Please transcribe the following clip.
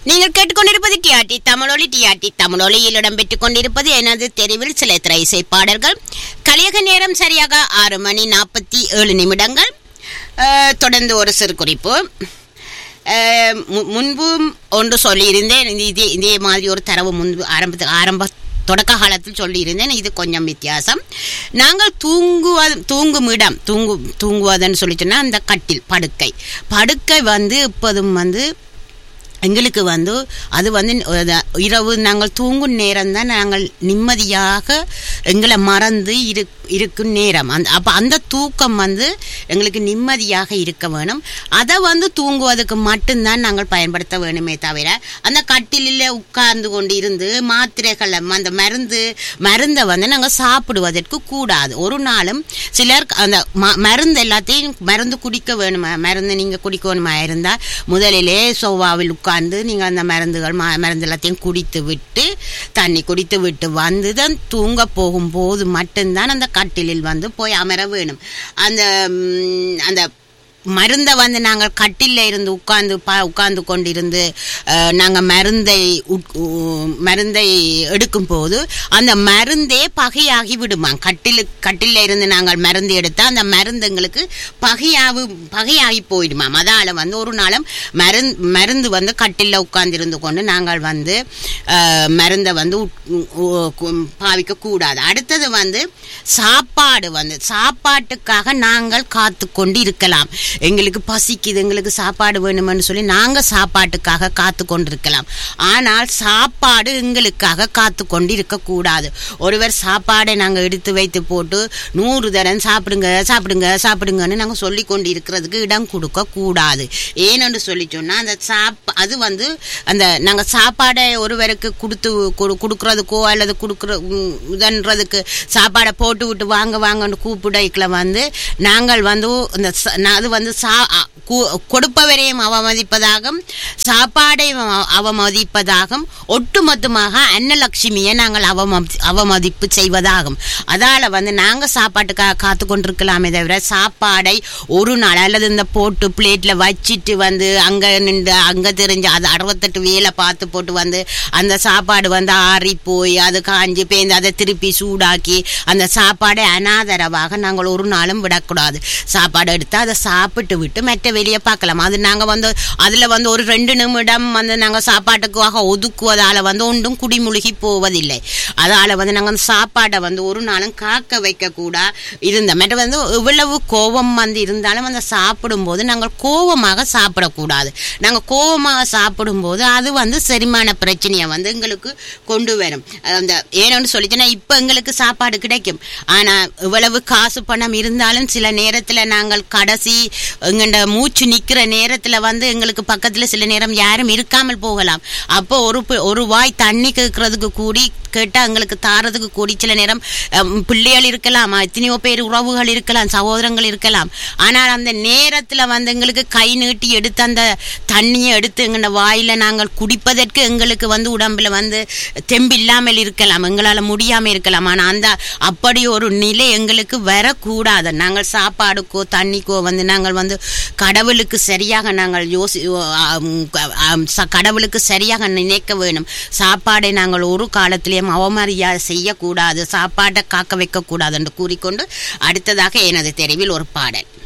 நீங்கள் கேட்டுக்கொண்டிருப்பது டிஆர்டி தமிழொலி டிஆர்டி தமிழொலியில் இடம்பெற்றுக் கொண்டிருப்பது எனது தெருவில் சில திரை இசை பாடல்கள் கலியக நேரம் சரியாக ஆறு மணி நாற்பத்தி ஏழு நிமிடங்கள் அஹ், தொடர்ந்து ஒரு சிறு குறிப்பு அஹ், மு- முன்பும் ஒன்று சொல்லியிருந்தேன் இது- இதே இதே மாதிரி ஒரு தரவு முன்பு ஆரம்பத்து ஆரம்ப தொடக்க காலத்தில் சொல்லியிருந்தேன் இது கொஞ்சம் வித்தியாசம் நாங்கள் தூங்குவது தூங்கும் இடம் தூங்கு தூங்குவதுன்னு சொல்லி சொன்னா அந்த கட்டில் படுக்கை படுக்கை வந்து இப்போதும் வந்து எங்களுக்கு வந்து அது வந்து அஹ், இரவு நாங்கள் தூங்கும் நேரம் தான் நாங்கள் நிம்மதியாக எங்களை மறந்து இரு இருக்கும் நேரம் அந்த அப்போ அந்த தூக்கம் வந்து எங்களுக்கு நிம்மதியாக இருக்க வேணும் அதை வந்து தூங்குவதற்கு மட்டும்தான் நாங்கள் பயன்படுத்த வேணுமே தவிர அந்த கட்டிலில் உட்கார்ந்து கொண்டு இருந்து மாத்திரைகளை அந்த மருந்து மருந்தை வந்து நாங்கள் சாப்பிடுவதற்கு கூடாது ஒரு நாளும் சிலர் அந்த ம- மருந்து எல்லாத்தையும் மருந்து குடிக்க வேணுமா மருந்து நீங்கள் குடிக்கணுமா இருந்தால் முதலிலே சோவாவில் உட்கார்ந்து நீங்கள் அந்த மருந்துகள் ம- மருந்து எல்லாத்தையும் குடித்து விட்டு தண்ணி குடித்து விட்டு வந்து தான் தூங்க போகும்போது மட்டும்தான் அந்த கட்டிலில் வந்து போய் அமர வேணும் அந்த ம், அந்த மருந்தை வந்து நாங்கள் கட்டில இருந்து உட்கார்ந்து பா உட்கார்ந்து கொண்டிருந்து அஹ், நாங்கள் மருந்தை உட்- உ- மருந்தை எடுக்கும் போது அந்த மருந்தே பகையாகி விடுமா கட்டிலு கட்டில இருந்து நாங்கள் மருந்து எடுத்தால் அந்த மருந்து எங்களுக்கு பகையாவு பகையாகி போயிடுமாம் அதால் வந்து ஒரு நாளும் மருந்து மருந்து வந்து கட்டில உட்கார்ந்து இருந்து கொண்டு நாங்கள் வந்து அஹ், மருந்தை வந்து உட்- உ- உ- கு- பாவிக்க கூடாது அடுத்தது வந்து சாப்பாடு வந்து சாப்பாட்டுக்காக நாங்கள் காத்து கொண்டு இருக்கலாம் எங்களுக்கு பசிக்குது எங்களுக்கு சாப்பாடு வேணுமென்னு சொல்லி நாங்கள் சாப்பாட்டுக்காக காத்து கொண்டு இருக்கலாம் ஆனால் சாப்பாடு எங்களுக்காக காத்து கொண்டு இருக்கக்கூடாது ஒருவர் சாப்பாடை நாங்கள் எடுத்து வைத்து போட்டு நூறு தரம் சாப்பிடுங்க சாப்பிடுங்க சாப்பிடுங்கன்னு நாங்கள் சொல்லி கொண்டு இருக்கிறதுக்கு இடம் கொடுக்க கூடாது ஏனென்று சொல்லி சொன்னால் அந்த சாப் அது வந்து அந்த நாங்கள் சாப்பாடை ஒருவருக்கு கொடுத்து கொடு- கொடுக்கறதுக்கோ அல்லது கொடுக்குற உம், இதன்றதுக்கு சாப்பாடை போட்டு விட்டு வாங்க வாங்கன்னு கூப்பிடைக்குள்ள வந்து நாங்கள் வந்து இந்த ச- நா- அது வந்து சா அ- கு- கொடுப்பவரையும் அவமதிப்பதாகும் சாப்பாடையும் அவ- அவமதிப்பதாகும் ஒட்டுமொத்தமாக அன்னலட்சுமியை நாங்கள் அவமதி அவமதிப்பு செய்வதாகும் அதால வந்து நாங்கள் சாப்பாட்டுக்காக காத்து கொண்டிருக்கலாமே தவிர சாப்பாடை ஒரு நாள் அல்லது இந்த போட்டு பிளேட்ல வச்சிட்டு வந்து அங்க நின்று அங்க தெரிஞ்சு அது அறுபத்தெட்டு வேலை பார்த்து போட்டு வந்து அந்த சாப்பாடு வந்து ஆறி போய் அது காஞ்சி பேந்து அதை திருப்பி சூடாக்கி அந்த சாப்பாடை அனாதரவாக நாங்கள் ஒரு நாளும் விடக்கூடாது சாப்பாடு எடுத்து அதை சாப்பிட்டு விட்டு மற்ற வெளியே பார்க்கலாம் அது நாங்கள் வந்து அதில் வந்து ஒரு ரெண்டு நிமிடம் வந்து நாங்கள் சாப்பாட்டுக்காக ஒதுக்குவதால் வந்து ஒன்றும் குடிமுழுகி போவதில்லை அதால் வந்து நாங்கள் சாப்பாடை வந்து ஒரு நாளும் காக்க வைக்கக்கூடா இருந்த மற்ற வந்து இவ்வளவு கோபம் வந்து இருந்தாலும் அந்த சாப்பிடும்போது நாங்கள் கோபமாக சாப்பிடக்கூடாது நாங்கள் கோபமாக சாப்பிடும்போது அது வந்து செரிமான பிரச்சனையை வந்து எங்களுக்கு கொண்டு வரும் அந்த ஏன்னு சொல்லிச்சுன்னா இப்போ எங்களுக்கு சாப்பாடு கிடைக்கும் ஆனால் இவ்வளவு காசு பணம் இருந்தாலும் சில நேரத்தில் நாங்கள் கடைசி எங்கண்ட மூச்சு நிற்கிற நேரத்தில் வந்து எங்களுக்கு பக்கத்தில் சில நேரம் யாரும் இருக்காமல் போகலாம் அப்போ ஒரு பி- ஒரு வாய் தண்ணி கேட்கறதுக்கு கூடி கேட்டால் எங்களுக்கு தாரதுக்கு கூடி சில நேரம் அம், பிள்ளைகள் இருக்கலாம் எத்தனையோ பேர் உறவுகள் இருக்கலாம் சகோதரங்கள் இருக்கலாம் ஆனால் அந்த நேரத்தில் வந்து எங்களுக்கு கை நீட்டி எடுத்து அந்த தண்ணியை எடுத்து எங்களோட வாயில நாங்கள் குடிப்பதற்கு எங்களுக்கு வந்து உடம்புல வந்து தெம்பில்லாமல் இருக்கலாம் எங்களால் முடியாமல் இருக்கலாம் ஆனால் அந்த அப்படி ஒரு நிலை எங்களுக்கு வரக்கூடாது நாங்கள் சாப்பாடுக்கோ தண்ணிக்கோ வந்து நாங்கள் வந்து கடவுளுக்கு சரியாக நாங்கள் யோசி ஆம், ஆம், ச- கடவுளுக்கு சரியாக நினைக்க வேணும் சாப்பாடை நாங்கள் ஒரு காலத்திலேயும் அவமரியாதை செய்யக்கூடாது சாப்பாட்டை காக்க வைக்கக்கூடாது என்று கூறிக்கொண்டு அடுத்ததாக எனது தெருவில் ஒரு பாடல்